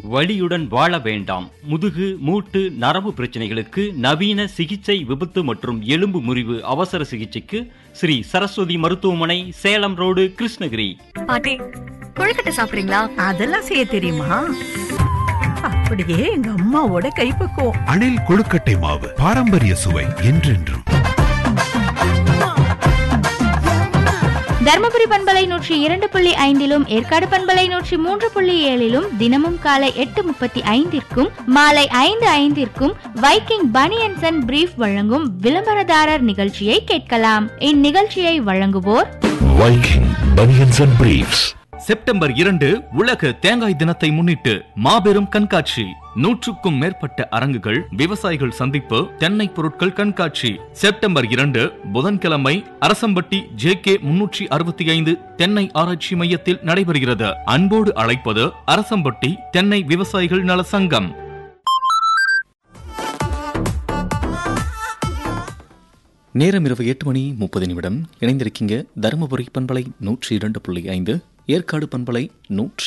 வலியுடன் வாழ வேண்டாம் முதுகு மூட்டு நரம்பு பிரச்சனைகளுக்கு நவீன சிகிச்சை விபத்து மற்றும் எலும்பு முறிவு அவசர சிகிச்சைக்கு ஸ்ரீ சரஸ்வதி மருத்துவமனை சேலம் ரோடு கிருஷ்ணகிரி பாட்டி கொழுக்கட்டை சாப்பிடுறீங்களா அதெல்லாம் செய்ய தெரியுமா அப்படியே எங்க அம்மாவோட கைப்பக்குவம் அணில் கொழுக்கட்டை மாவு பாரம்பரிய சுவை என்றென்றும் தருமபுரி பண்பலை நூற்றி இரண்டு புள்ளி ஐந்திலும் ஏற்காடு பண்பலை நூற்றி மூன்று புள்ளி ஏழிலும் தினமும் காலை எட்டு முப்பத்தி ஐந்திற்கும் மாலை ஐந்து ஐந்திற்கும் வைக்கிங் பனியன்சன் அண்ட் பிரீஃப் வழங்கும் விளம்பரதாரர் நிகழ்ச்சியை கேட்கலாம் இந்நிகழ்ச்சியை வழங்குவோர் Viking Bunions and Briefs. September இரண்டு உலக தேங்காய் தினத்தை முன்னிட்டு மாபெரும் கண்காட்சி நூற்றுக்கும் மேற்பட்ட அரங்குகள் விவசாயிகள் சந்திப்பு தென்னை பொருட்கள் கண்காட்சி செப்டம்பர் இரண்டு புதன்கிழமை அரசம்பட்டி ஜே கே முன்னூற்றி அறுபத்தி ஐந்து தென்னை ஆராய்ச்சி மையத்தில் நடைபெறுகிறது அன்போடு அழைப்பது அரசம்பட்டி தென்னை விவசாயிகள் நல சங்கம் நேரம் இரவு எட்டு மணி முப்பது நிமிடம் இணைந்திருக்கீங்க தருமபுரி பண்பலை நூற்றி இரண்டு புள்ளி ஐந்து ஏற்காடு பண்பலை நூற்றி